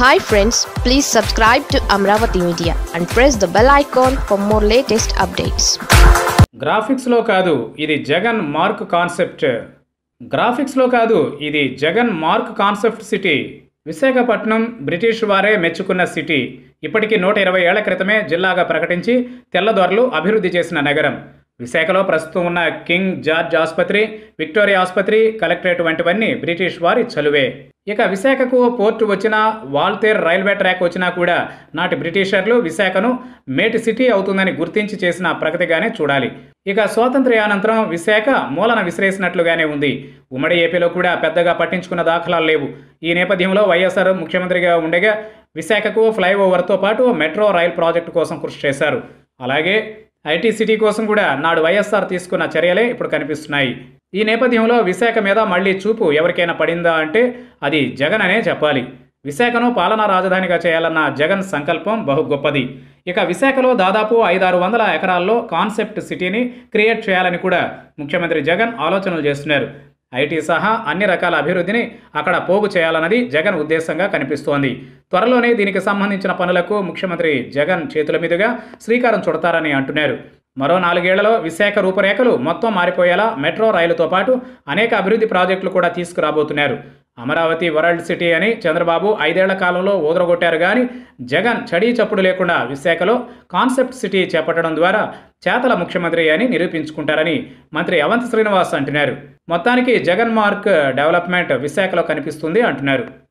hi friends please subscribe to Amaravati media and press the bell icon for more latest updates గ్రాఫిక్స్లో కాదు ఇది Jagan mark concept గ్రాఫిక్స్లో కాదు ఇది Jagan mark concept city Visakhapatnam British వారే మెచ్చుకున్న సిటీ ఇప్పటికీ నూట ఇరవై ఏళ్ల క్రితమే జిల్లాగా ప్రకటించి తెల్లదొరలు అభివృద్ధి చేసిన నగరం విశాఖలో ప్రస్తుతం ఉన్న కింగ్ జార్జ్ ఆసుపత్రి విక్టోరియా ఆసుపత్రి కలెక్టరేట్ వంటివన్నీ బ్రిటిష్ వారి చలువే ఇక విశాఖకు పోర్టు వచ్చినా వాల్తేర్ రైల్వే ట్రాక్ వచ్చినా కూడా నాటి బ్రిటిషర్లు విశాఖను మేటి సిటీ అవుతుందని గుర్తించి చేసిన ప్రగతిగానే చూడాలి ఇక స్వాతంత్ర్యానంతరం విశాఖ మూలన విసిరేసినట్లుగానే ఉంది ఉమ్మడి ఏపీలో కూడా పెద్దగా పట్టించుకున్న దాఖలాలు లేవు ఈ నేపథ్యంలో వైఎస్ఆర్ ముఖ్యమంత్రిగా ఉండగా విశాఖకు ఫ్లైఓవర్తో పాటు మెట్రో రైల్ ప్రాజెక్టు కోసం కృషి చేశారు అలాగే ఐటీ సిటీ కోసం కూడా నాడు వైఎస్ఆర్ తీసుకున్న చర్యలే ఇప్పుడు కనిపిస్తున్నాయి ఈ నేపథ్యంలో విశాఖ మీద మళ్ళీ చూపు ఎవరికైనా పడిందా అంటే అది జగన్ అనే చెప్పాలి విశాఖను పాలనా రాజధానిగా చేయాలన్న జగన్ సంకల్పం బహు గొప్పది ఇక విశాఖలో దాదాపు ఐదారు వందల ఎకరాల్లో కాన్సెప్ట్ సిటీని క్రియేట్ చేయాలని కూడా ముఖ్యమంత్రి జగన్ ఆలోచనలు చేస్తున్నారు ఐటీ సహా అన్ని రకాల అభివృద్ధిని అక్కడ పోగు చేయాలన్నది జగన్ ఉద్దేశంగా కనిపిస్తోంది త్వరలోనే దీనికి సంబంధించిన పనులకు ముఖ్యమంత్రి జగన్ చేతుల మీదుగా శ్రీకారం చుడతారని అంటున్నారు మరో నాలుగేళ్లలో విశాఖ రూపురేఖలు మొత్తం మారిపోయేలా మెట్రో రైలుతో పాటు అనేక అభివృద్ధి ప్రాజెక్టులు కూడా తీసుకురాబోతున్నారు అమరావతి వరల్డ్ సిటీ అని చంద్రబాబు ఐదేళ్ల కాలంలో ఊదరగొట్టారు కానీ జగన్ చడీ చప్పుడు లేకుండా విశాఖలో కాన్సెప్ట్ సిటీ చేపట్టడం ద్వారా చేతల ముఖ్యమంత్రి అని నిరూపించుకుంటారని మంత్రి అవంతి శ్రీనివాస్ అంటున్నారు మొత్తానికి జగన్ మార్క్ డెవలప్మెంట్ విశాఖలో కనిపిస్తుంది అంటున్నారు